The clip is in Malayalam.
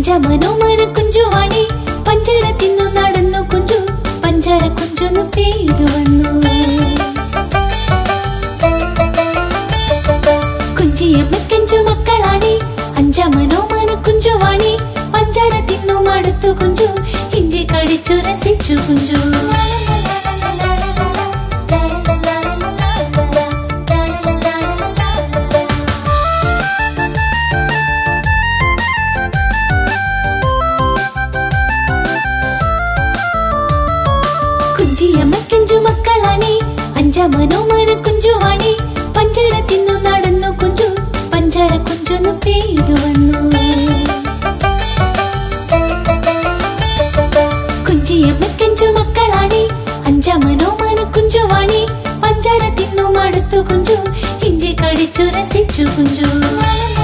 അഞ്ചമനോമന കുഞ്ചുവാണി പഞ്ചര തിന്നു നടന്നു കുഞ്ചു പഞ്ചര കുഞ്ചുന്നു പേരു വന്നു കുഞ്ചിയമ്മക്കഞ്ചു മക്കളാണി അഞ്ചമനോമന കുഞ്ചുവാണി പഞ്ചര തിന്നു മടുത്തു കുഞ്ചു ഇഞ്ചി കടിച്ചു രസിച്ചു കുഞ്ചു കുഞ്ചിയമ്മക്കഞ്ചു മക്കളാണി അഞ്ചമനോമന കുഞ്ചുവാണി പഞ്ചര തിന്നു നടന്നു കുഞ്ചു പഞ്ചര കുഞ്ചുന്നു പേരു വന്നു കുഞ്ചിയമ്മക്കഞ്ചു മക്കളാണി അഞ്ചമനോമന കുഞ്ചുവാണി പഞ്ചര തിന്നു മടുത്തു കുഞ്ചു ഇഞ്ചി കടിച്ചു രസിച്ചു കുഞ്ചു